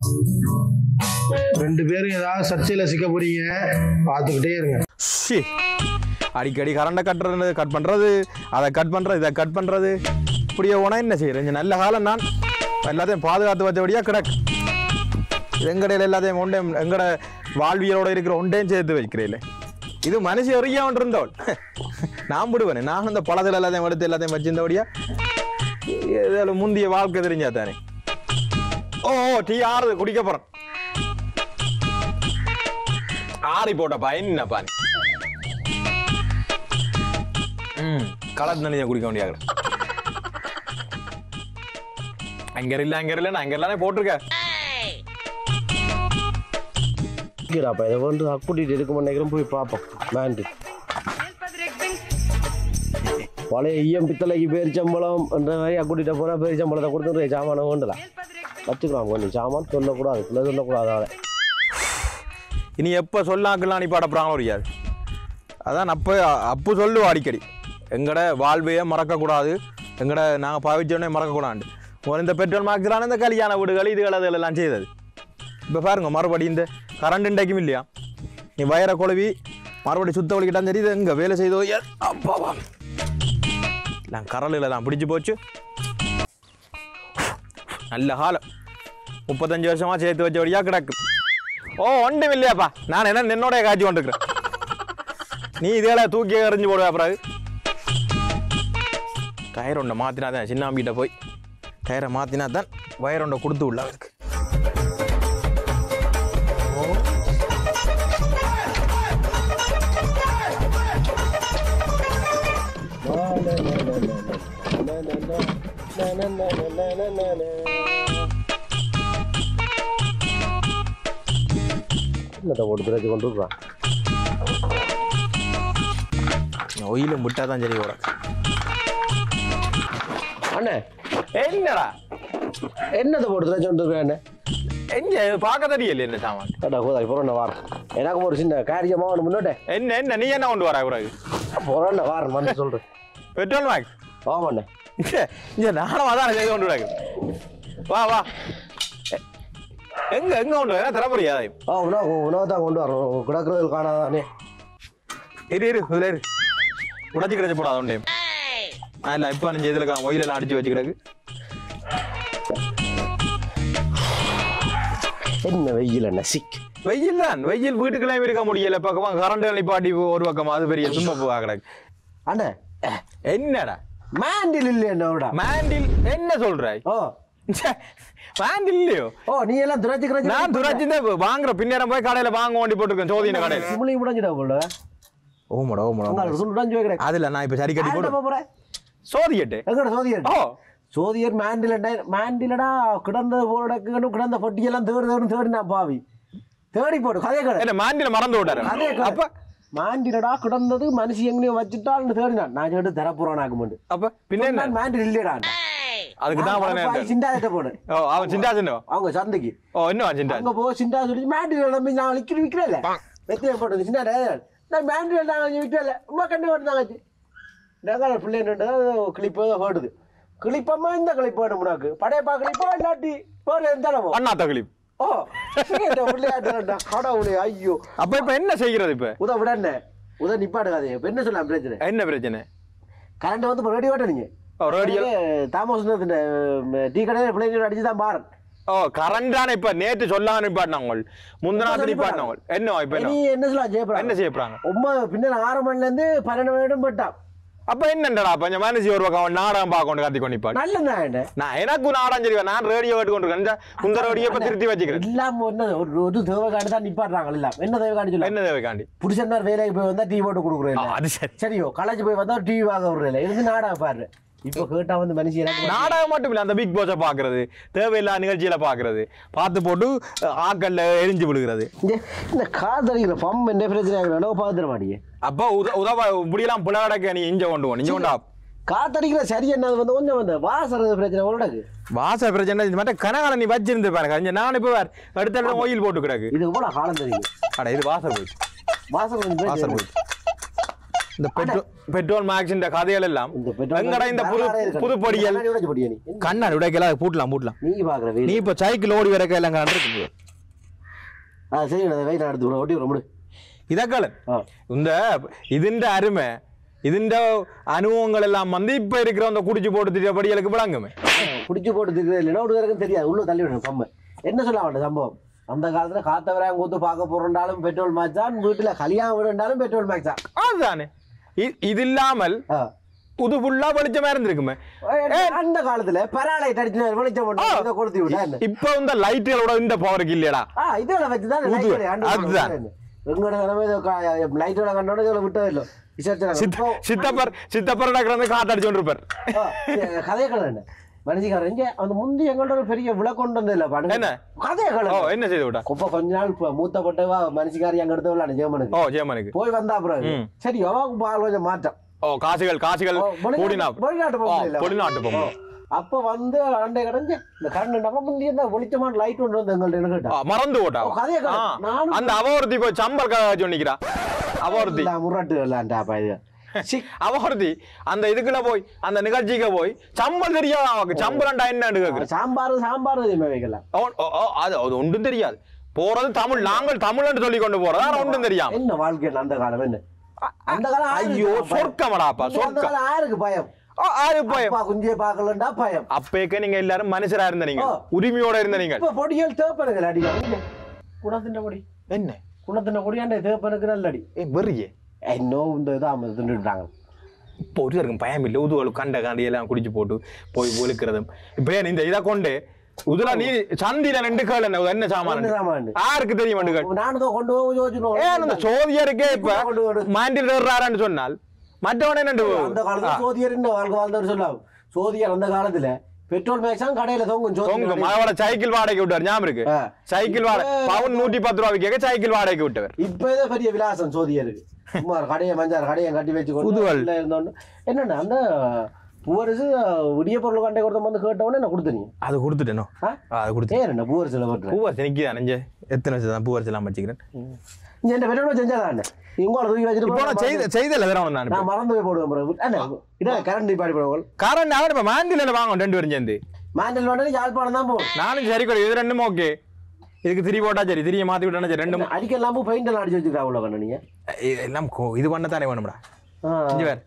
ரெண்டு பேரும் ஏதாவது சர்ச்சையில் சிக்க போறீங்க பார்த்துக்கிட்டே இருங்க ஷி அடிக்கடி கரண்டை கட்டுறது கட் பண்ணுறது அதை கட் பண்ணுறது இதை கட் பண்ணுறது இப்படியே போனா என்ன செய்யறது நல்ல காலம் நான் எல்லாத்தையும் பாதுகாத்து வச்சபடியாக கிடக்கு எங்கடையில் எல்லாத்தையும் ஒன்றையும் எங்கட வாழ்வியலோட இருக்கிற ஒன்றையும் சேர்த்து வைக்கிறேன் இது மனுஷன் எறியா ஒன்று இருந்தவள் நான் விடுவேன் நான் இந்த பழத்தில் எல்லாத்தையும் எடுத்து எல்லாத்தையும் வச்சிருந்தபடியா இதில் முந்திய வாழ்க்கை தெரிஞ்சா தானே ஓ ஓ, டீ ஆறுது குடிக்க போகிறேன் ஆறி போட்டப்பா என்னப்பா நீ ம் கலர் தண்ணியை குடிக்க வேண்டிய அங்க இல்ல அங்க இல்ல அங்க எல்லாமே போட்டிருக்க இருக்கிறாப்பா இதை வந்து கூட்டிகிட்டு இருக்க மாட்டேங்கிறோம் போய் பார்ப்போம் வேண்டு பழைய ஈயம் பித்தளைக்கு பேரிச்சம்பளம் என்ற மாதிரி கூட்டிகிட்டு போனால் பேரிச்சம்பளத்தை கொடுத்துட்டு சாமானை வேண்டலாம் வச்சுக்கலாம் கொஞ்சம் சாமான் சொல்லக்கூடாது பிள்ளை சொல்லக்கூடாது அவளை இனி எப்ப சொல்லாக்கலாம் நீ பாடப்படுறாங்களோ முடியாது அதான் அப்போ அப்பு சொல்லுவா அடிக்கடி எங்கட வாழ்வையே மறக்கக்கூடாது எங்கட நாங்கள் பாவிச்சோடனே மறக்கக்கூடாது ஒரு இந்த பெட்ரோல் மார்க்கிறான இந்த கல்யாண வீடுகள் இதுகள் அது எல்லாம் செய்தது இப்போ பாருங்க மறுபடி இந்த கரண்ட் இன்றைக்கும் இல்லையா நீ வயரை குழவி மறுபடி சுத்த வலிக்கிட்டான் சரி இது எங்கே வேலை செய்தோ ஏ, அப்பாவா நான் கரலில் தான் பிடிச்சு போச்சு நல்ல காலம் முப்பத்தஞ்சு வருஷமா சேர்த்து வச்சபடியா கிடக்கு ஓ ஒன்றும் இல்லையாப்பா நான் என்ன நின்னோட காய்ச்சி கொண்டிருக்கிறேன் நீ இதெல்லாம் தூக்கி எறிஞ்சு போடுவா பிறகு டயர் ஒன்றை மாற்றினா தான் சின்னாம்பிகிட்ட போய் டயரை மாற்றினா தான் வயர் ஒன்றை கொடுத்து உள்ள அவருக்கு என்னத்தை போட்டு திரைச்சி கொண்டு இருக்கான் ஒயிலும் விட்டா தான் சரி கூட அண்ணே என்னடா என்னத்தை போட்டு திரைச்சி கொண்டு இருக்கான் எங்க பார்க்க தெரியல என்ன சாமான் கேட்டா போதா இப்போ வாரம் எனக்கு ஒரு சின்ன காரியமாக ஒன்று முன்னோட்டே என்ன என்ன நீ என்ன கொண்டு வர பிறகு போறேன் வாரம் வந்து சொல்கிறேன் பெட்ரோல் மேக்ஸ் ஆமாண்ணே இங்க நானும் அதான் செய்து கொண்டு வரேன் வா வா எ- எங்க எங்க கொண்டு வர தர முடியாது ஆ உணவு உணவை தான் கொண்டு வரணும் கிடக்கிறது காணாதானே இரு இரு இதுல இரு உடச்சி கிடச்சி போடாத ஒன் டைம் இல்ல இப்ப நீங்க இதுல ஒயில அடிச்சு வச்சு கிடக்கு என்ன வெயில் என்ன சிக் வெயில் தான் வெயில் வீட்டுக்குள்ளே இருக்க முடியல பக்கமா கரண்ட் நிப்பாட்டி ஒரு பக்கமா அது பெரிய சும்மா போவா கிடக்கு அண்ணே என்னடா மேண்டில் இல்லை என்னோட மேண்டில் என்ன சொல்றாய் ஓ மேண்டில் இல்லையோ ஓ நீ எல்லாம் துரைச்சி கிடச்சி நான் துராட்சி தான் வாங்குற பின்னேரம் போய் கடையில வாங்க வேண்டி போட்டிருக்கேன் சோதின கடையில சிமிலி முடிஞ்சிடா போல ஓமடா ஓமடா உங்களுக்கு சொல்லு உடஞ்சு வைக்கிறேன் அதுல நான் இப்ப சரி கட்டி போடு போறேன் சோதியட்டு எங்கட சோதியர் ஓ சோதியர் மேண்டில் மேண்டிலடா கிடந்தது போடக்கு கிடந்த பொட்டியெல்லாம் தேடு தேடு தேடி நான் பாவி தேடி போடு கதைய கடை என்ன மாண்டில மறந்து விட்டாரு கதைய அப்ப கடை மாண்டிலடா கிடந்தது மனுஷி எங்கேயும் வச்சுட்டான்னு தேடினான் நான் சொல்லிட்டு தரப்புறான் ஆகுமெண்டு அப்ப பின்ன என்ன மேண்டில் இல்லையடா அதுக்கு தான் அவ்வளவு நேரம் சிண்டாயத்தை போடு ஓ அவன் சிண்டா சின்ன அவங்க சந்தைக்கு ஓ இன்னும் சிண்டா அங்க போ சிண்டா சொல்லி மேண்டில் நம்பி நான் விற்கிற விற்கிறல வெத்தியம் போட்டது சின்ன நான் மேண்டில் நான் விற்கிறல உமா கண்டு ஓட்டுனாங்க நாங்கள் பிள்ளைங்க கிளிப்பு ஓடுது கிளிப்பம்மா இந்த கிளிப்பு வேணும் உனக்கு படையப்பா கிளிப்பா இல்லாட்டி போற இருந்தாலும் அண்ணா தகலி ஓ இந்த விளையாட்டு கடவுளே ஐயோ அப்ப இப்ப என்ன செய்கிறது இப்ப உத விடண்ணே உத நிப்பாடுகாதே இப்ப என்ன சொல்லலாம் பிரச்சனை என்ன பிரச்சனை கரண்ட் வந்து இப்போ ரேடியோ ஓட்ட நீங்க ஓ ரேடியோ தாமஸ் டீ கடையில் பிள்ளைங்க அடிச்சு தான் பாரு ஓ கரண்ட் தானே இப்ப நேத்து சொல்லாம நிப்பாட்டினாங்க முந்தினாத்து நிப்பாட்டினாங்க என்ன இப்ப நீ என்ன என்ன சொல்லலாம் ஜெயபிரா என்ன செய்யப்படுறாங்க ஒன்பது பின்னர் ஆறு மணில இருந்து பன்னெண்டு மணி வரைக்கும் போட்டான் அப்ப என்னண்டா கொஞ்சம் மனசு ஒரு பக்கம் நாடகம் பார்க்க கொண்டு கத்தி கொண்டு நிப்பாட்டு நல்ல நான் நான் எனக்கு நாடகம் தெரியும் நான் ரேடியோ கேட்டு கொண்டு இருக்கேன் இந்த ரேடியோ இப்ப திருத்தி வச்சுக்கிறேன் இல்லாம என்ன ஒரு ஒரு தேவை காட்டி தான் நிப்பாட்டுறாங்க எல்லாம் என்ன தேவை காட்டி சொல்ல என்ன தேவைக்காண்டி புருஷன் வேலைக்கு போய் வந்தா டீ போட்டு கொடுக்குறேன் ஆ, அது சரி சரியோ காலேஜ் போய் வந்தா டிவி வாங்க விடுறேன் இருந்து நாடகம் பாரு இப்போ கேட்டா வந்து மனுஷன் எனக்கு நாடகம் மட்டும் இல்ல அந்த பிக் பாஸை பாக்குறது தேவையில்லாத நிகழ்ச்சியில பாக்குறது பார்த்து போட்டு அஹ், ஆக்கல்ல எரிஞ்சு விழுகிறது இங்க இந்த காதலிக்கிற பம் என்ன பிரச்சனை ஆகுது பார்த்துட மாட்டீங்க அப்போ உத உதவ இப்படியெல்லாம் புலடக்க நீ இஞ்ச கொண்டு போ இஞ்ச கொண்டா காத்தடிக்கிற சரி என்ன வந்து கொஞ்சம் வந்து வாசறது பிரச்சனை உனக்கு வாச பிரச்சனை இது மட்டும் கனகால நீ வச்சிருந்து பாருங்க இங்க நான் இப்போ வேற அடுத்த இடத்துல ஓயில் போட்டு கிடக்கு இதுக்கு போல காலம் தெரியும் அட இது வாசல் போயிடுச்சு வாசல் கொஞ்சம் வாசல் பிரச்சனை. போயிடுச்சு இந்த பெட்ரோல் பெட்ரோல் மேக்ஸின் கதைகள் எல்லாம் இந்த petrol எங்கடா இந்த புது வேற இருக்கணும். புதுப்படிகள் கண்ணாடி உடைச்சு போட்டியா நீ? கண்ணாடி உடைக்கல அதை பூட்டலாம் பூட்டலாம் நீங்க பாக்குற நீ வெயில் இப்போ சைக்கிள் ஓடி வரக்க எல்லாம் கண்டிருக்கு ஆ சரி நான் வெயில் எடுத்து விட ஒட்டி விட முடி இதக்கலன் ஆ இந்த ഇതിന്റെ அருமை ഇതിന്റെ അനുഭവങ്ങൾ எல்லாம் வந்து இப்ப இருக்கிற அந்த குடிச்சு போட்டு திரிய படிகளுக்கு விளங்குமே குடிச்சு போட்டு திக்கிறது இல்லைன்னா ஒரு பேருக்கும் தெரியாது உள்ள தள்ளி விடணும் பம்பு என்ன சொல்ல வேண்டாம் சம்பவம் அந்த காலத்துல காத்தவராங்க கூத்து பார்க்க போறோம்னாலும் பெட்ரோல் மேட்ச் தான் வீட்டுல கல்யாணம் விடுண்டாலும் பெட்ரோல் மேட்ச் தான் அதுதானே இ- இது இல்லாமல் ஆ. புது ஃபுல்லா வெளிச்சமா இருந்திருக்குமே அந்த காலத்துல பராலைட் அடிச்சு வெளிச்சம் பண்ணி இதை கொளுத்தி விட்டா என்ன இப்ப இந்த லைட்டுகளோட இந்த பவருக்கு இல்லையடா ஆ இதோட வச்சுதான் ஊது. light அடி- அண்டு அதுதான். எங்களோட நிலைமை லைட்டோட கண்டோட இதுல விட்டது இல்லை சித்த சித்தப்பர் சித்தப்பர் கிடந்து காத்தடிச்சு கொண்டிருப்பார் கதையை கதை என்ன மனுஷிக்காரன் இங்க அந்த முந்தி எங்கள்ட்ட ஒரு பெரிய விலை கொண்டு வந்ததில்ல பாருங்க என்ன? கதையை ஓ கதை என்ன செய்து விட்டா கொப்ப கொஞ்ச நாள் இப்ப மூத்தப்பட்டவா மனுஷிக்காரி அங்க எடுத்து விளையாடு ஜெர்மனுக்கு ஓ ஜெயமனுக்கு போய் வந்தா அப்புறம் ம். சரி எவாவுக்கு பால் கொஞ்சம் மாற்றம் ஓ காசுகள் காசுகள் ஓ, வெளிநாட்டு- கூடினா வெளிநாட்டு ஓ பொம்பளை இல்ல. வெளிநாட்டு பொம்பளை ஓ. அப்ப வந்து அண்டை கடைஞ்சு இந்த கரண்ட் நம்ம முந்தி இந்த வெளிச்சமான லைட் ஒன்று வந்து எங்கள்ட்ட என்ன கேட்டா ஆ, மறந்து போட்டா ஓ, கதையை கதை. ஆ, நானும் அந்த அவொருத்தி போய் சம்பல் சொன்னிக்கிறா அவொருத்தி நான் முரட்டு விளையாண்டாப்பா இது சி, அவொருத்தி அந்த இதுக்குள்ள போய் அந்த நிகழ்ச்சிக்கு போய் சம்பல் தெரியாது அவனுக்கு சம்பளம்டா என்னன்னு கேக்குற சாம்பார் சாம்பார் தெரியுமா வைக்கலாம் அவன் ஓ, ஓ, அது அது ஒன்றும் தெரியாது போறது தமிழ் நாங்கள் தமிழ்னு சொல்லி கொண்டு போறது ஆனா ஒன்றும் தெரியாம என்ன வாழ்க்கை அந்த காலம் என்ன அந்த காலம் யாருக்கு ஐயோ பயம்? சொர்க்கமடாப்பா அந்த சொர்க்கம் காலம் யாருக்கு பயம் ஆ, ஆறு பயம் அப்பா குஞ்சியை பார்க்கலண்டா பயம் அப்பேக்க நீங்க எல்லாரும் மனுஷரா இருந்த நீங்க ஓ. உரிமையோட இருந்த நீங்க இப்ப பொடிகள் தேப்பனுக்கு அடிக்க குணத்தின் பொடி என்ன குணத்தின் பொடியாண்ட தேப்பனுக்கு நல்ல அடி ஏ வெறியே இன்னும் இந்த இதை அவங்க தின்னுட்டாங்க இப்போ ஒரு இருக்கும் பயம் இல்லை உதுவல் கண்ட காண்டி எல்லாம் குடிச்சு போட்டு போய் ஒழுக்கிறதும் இப்போ ஏன் இந்த இதை கொண்டு உதுல நீ சந்தில ரெண்டு கேள் என்ன என்ன சாமான் என்ன சாமான்? யாருக்கு தெரியும் ரெண்டு கேள் நானும் தான் கொண்டு போய் ஏன் அந்த யோசிச்சு சோதியருக்கே இப்ப கொண்டு வரு. மாண்டில் ஏறாரான்னு சொன்னால் மற்றவனே ரெண்டு அந்த காலத்துல சோதியர் என்ன வாழ்க்கை வாழ்ந்தவர் சொல்லாம் சோதியர் அந்த காலத்துல பெட்ரோல் மேக்ஸாம் கடையில தொங்கும் தொங்கு சோதியர் மகளோட சைக்கிள் வாடகைக்கு விட்டார் ஞாபகம் இருக்கு ஆ. சைக்கிள் வாடகை பவுன் நூற்றி பத்து ரூபாய்க்கு கேட்க சைக்கிள் வாடகைக்கு விட்டவர் இப்ப ஏதோ பெரிய விலாசம் சோதியருக்கு சும்மா கடையை மஞ்சார் கடையை கட்டி வச்சு கொண்டு புதுவல். உள்ள இருந்தோன்னு என்னண்ணா அந்த பூவரசு உடைய பொருள் கண்டை கொடுத்த வந்து கேட்டவொடனே என்ன கொடுத்தீங்க அது கொடுத்துட்டேனோ ஆ? அது கொடுத்து ஏன் என்ன பூவரசில் போட்டுறேன் பூவரசி நிற்கிதான் நெஞ்ச எத்தனை வருஷம் தான் பூவரசி எல்லாம் வச்சுக்கிறேன் நீ என்ன பெட்ரோல் செஞ்சாதான் உங்களை தூக்கி வச்சுட்டு இப்போ நான் போனா செய்த செய்தல வேற ஒன்று நான் நான் மறந்து போய் போடுவேன் bro. அண்ணா, இதை கரண்ட் பாடி போடுவோம் காரணம் அவர் இப்போ மாண்டில வாங்க ரெண்டு பேரும் சேர்ந்து மாண்டல் வேண்டாம் யாழ்ப்பாணம் தான் போகும் நானும் சரி கூட இது ரெண்டும் ஓகே இதுக்கு திரி போட்டா சரி திரியை மாத்தி விட்டா சரி ரெண்டும் அடிக்கலாம் பெயிண்ட் எல்லாம் அடிச்சு வச்சுக்கிறா அவ்வளோ கண்ணு நீங்க இது எல்லாம் கோ- இது பண்ண தானே வேணும்டா ஆ. இங்க வேற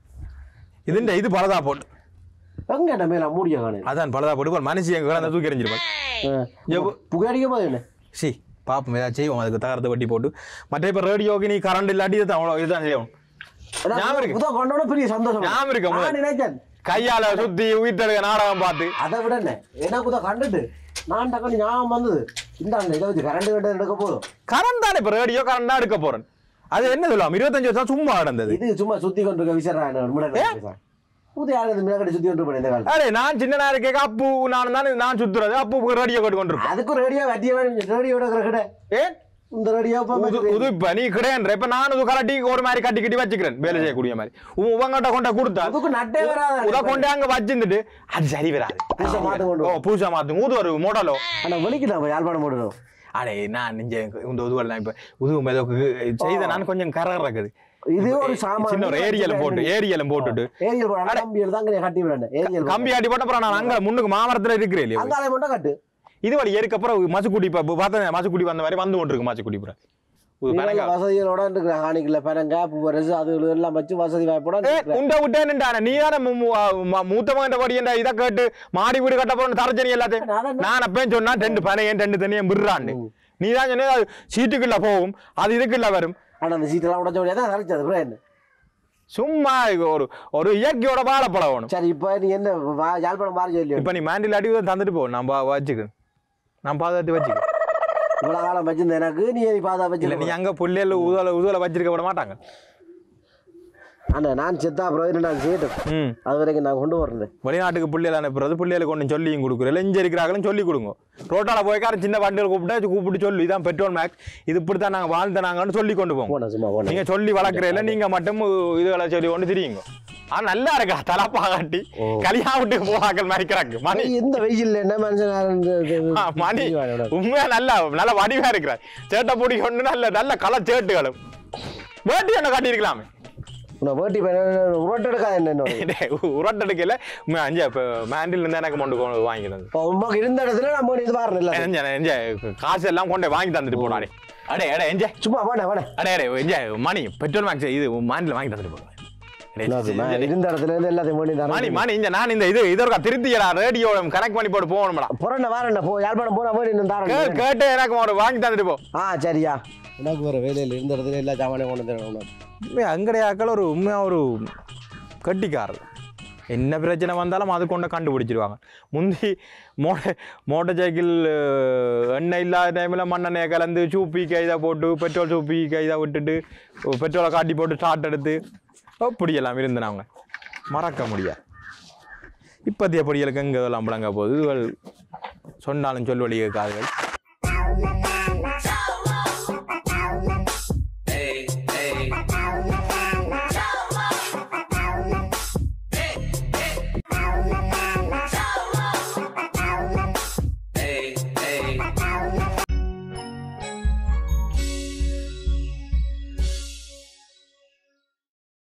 இதுண்ட இது பலதா போட்டு எங்க என்ன மேல மூடிய காணு அதான் பலதா போட்டு பாரு, மனுஷி எங்க கிடந்த தூக்கி எறிஞ்சிருப்பான் எவ்வ- புகையடிக்கும் போது என்ன சி பாப்போம் ஏதாவது செய்வோம் அதுக்கு தகரத்தை வட்டி போட்டு மற்ற இப்போ ரேடியோக்கு நீ கரண்ட் இல்லாட்டி இது அவ்வளோ இதுதான் செய்யணும் ஞாபகம் இருக்கு. புதுவா கொண்டோட பெரிய சந்தோஷம் ஞாபகம் இருக்கு, முதல்ல. நான் நினைச்சேன் கையால சுத்தி உயிர்த்தெழுக நாடகம் பார்த்து அதை விட என்ன எனக்கு தான் கண்டுட்டு நான் டக்குனு ஞாபகம் வந்தது இந்த இதை வச்சு கரண்ட் கண்டு எடுக்க போதும் கரண்ட் தானே இப்போ ரேடியோ கரண்ட் தான் எடுக்க போறேன் அது என்ன சொல்லுவாங்க இருபத்தஞ்சு வருஷம் சும்மா கிடந்தது இது சும்மா சுத்தி கொண்டு இருக்க விசாரணை புது யாரு மிளகடி சுத்தி கொண்டு போனேன் இந்த காலத்துல அரே நான் சின்ன நேரம் கேட்க அப்பு நான் தானே நான் சுத்துறது அப்பு ரேடியோ கேட்டு கொண்டிருப்பேன் அதுக்கும் ரேடியோ வட்டிய ரேடியோட இருக்கிற கடை ஏன் இந்த ரேடியோ உது உது இப்ப நீ கிடையாது இப்ப நான் இது கரட்டி ஒரு மாதிரி கட்டி கட்டி வச்சுக்கிறேன் வேலை செய்யக்கூடிய மாதிரி உன் உங்ககிட்ட கொண்ட கொடுத்தா அதுக்கு நட்டே வராது உத கொண்டு அங்க வச்சிருந்துட்டு அது சரி வராது புதுசா மாத்து கொண்டு ஓ பூசா மாத்து ஊது ஒரு மாடலோ ஆனா வெளிக்கு நம்ம யாழ்ப்பாணம் போடணும் அடே நான் நெஞ்ச இந்த உதுவல் இப்ப உதுவு மேதோக்கு செய்த நான் கொஞ்சம் கரர் இருக்குது இது ஒரு சாமான் சின்ன ஒரு ஏரியலும் போட்டு ஏரியலும் போட்டுட்டு ஏரியல் போட கம்பியில் தான் இங்க கட்டி விடணும் ஏரியல் கம்பி ஆட்டி போட்ட அப்புறம் நான் அங்க முன்னுக்கு மாமரத்துல இருக்கிறேன் இல்லையா அங்காலே மட்டும் கட்டு இது வழி ஏற்கப்புறம் மசுக்குடி இப்ப பார்த்தேன் மசுக்குடி வந்த மாதிரி வந்து கொண்டு இருக்கு மசுக்குடி புறம் இது நீங்க பனங்க வசதிகளோட இருக்கிற காணிக்கல பனங்க பூவரசு அது இது எல்லாம் வச்சு வசதி வாய்ப்போட ஏ, உண்ட விட்டேன்னுட்டானே நீ தானே மூத்தவங்க படி என்ன இதை கேட்டு மாடி வீடு கட்ட போறேன் தரச்சனி எல்லாத்தையும் நான் தான் நான் அப்பயும் சொன்னா ரெண்டு பனையன் ரெண்டு தனியும் விடுறான்னு நீ தான் சொன்னே அது சீட்டுக்குள்ள போகும் அது இதுக்குள்ள வரும் ஆனா அந்த சீட்டெல்லாம் உடச்ச உடனே தான் அரைச்சது அப்புறம் என்ன சும்மா இது ஒரு ஒரு இயற்கையோட வாழ பழகணும் சரி இப்போ நீ என்ன வா- யாழ்ப்பாணம் மாறி சொல்லி இப்ப நீ மேண்டில் அடி தந்துட்டு போ நான் பா- வச்சுக்கிறேன் நான் பாதுகாத்து வச்சுக்கிறேன் இவ்வளவு காலம் வச்சிருந்த எனக்கு நீ நீ பாதா இல்ல நீ வச்சு அங்க புள்ளையில உதவல உதவல வச்சிருக்க விட மாட்டாங்க ஆனா நான் செத்தா அப்புறம் என்ன நான் செய்யட்டும் ம் அது வரைக்கும் நான் கொண்டு வரேன் வெளிநாட்டுக்கு பிள்ளைகள் அனுப்புறது பிள்ளைகளுக்கு ஒன்றும் சொல்லியும் கொடுக்குறோம் எஞ்சி இருக்கிறாங்களும் சொல்லி கொடுங்க ரோட்டால போய்க்கார சின்ன வண்டியில் கூப்பிட்டு கூப்பிட்டு சொல்லி இதான் பெட்ரோல் மேக்ஸ் இது இப்படி தான் நாங்கள் வாழ்ந்தனாங்கன்னு சொல்லி கொண்டு போவோம் போனேன் சும்மா போனேன் நீங்க சொல்லி வளர்க்குறதில்ல நீங்க மட்டும் இதுகளை சொல்லி கொண்டு தெரியுங்க ஆ நல்லா இருக்கா தலப்பா காட்டி ஓ. கல்யாணம் விட்டு போவாக்கள் மறிக்கிறாங்க மணி எந்த வெயில் என்ன மனுஷன் யாரும் இந்த- இந்த- இந்த- ஆ, மணி வாயோட. உண்மையா நல்லா நல்ல வடிவா இருக்கிறார் சேட்டை பொடி கொண்டு நல்ல நல்ல கலர் சேட்டுகளும் வேட்டி என்ன காட்டியிருக்கலாமே உன்னை வேட்டி உருட்டெடுக்காத என்ன உரட்டடுக்கையில் அஞ்சு இப்போ மேண்டில் இருந்து எனக்கு கொண்டு கொண்டு வாங்கிக்கிறது இப்போ உமக்கு இருந்த இடத்துல நம்ம இது வரணும் இல்லை எஞ்ச எஞ்ச காசு எல்லாம் கொண்டு வாங்கி தந்துட்டு போனாடே அடே அடே எஞ்ச சும்மா வேணா வேணா அடே அடே எஞ்ச மணி பெட்ரோல் மேக்ஸ் இது மாண்டில் வாங்கி தந்துட்டு போகிறேன் நான் இருந்த இடத்துல இருந்து எல்லாத்தையும் வேண்டி மணி தரேன் மணி இந்த நான் இந்த இது இதற்கா திருத்தியடா ரேடியோ கனெக்ட் பண்ணி போட்டு போகணும்டா புறண்ட வாரண்ண போ யாழ்ப்பாணம் போனா வேண்டி இன்னும் கே தரேன் கேட்டு எனக்கு ஒரு வாங்கி தந்துட்டு போ ஆ சரியா உனக்கு வேற வேலையில் இருந்த இடத்துல எல்லா சாமானையும் கொண்டு தரேன் உனக்கு உண்மையா அங்கடையாக்கள் ஒரு உண்மையாக ஒரு கட்டிக்காரர் என்ன பிரச்சனை வந்தாலும் அது கொண்டு கண்டுபிடிச்சிருவாங்க முந்தி மோட்ட மோட்டர் சைக்கிள் அஹ், எண்ணெய் இல்லாத டைமில் மண்ணெண்ணெயை கலந்து சூப்பி கைதை போட்டு பெட்ரோல் சூப்பி கைதை விட்டுட்டு பெட்ரோலை காட்டி போட்டு ஸ்டார்ட் எடுத்து அப்படியெல்லாம் இருந்தாங்க மறக்க முடியாது இப்போதைய பொடிகளுக்கு எங்கே இதெல்லாம் முழங்க போகுது இதுகள் சொன்னாலும் சொல்வழி காதுகள்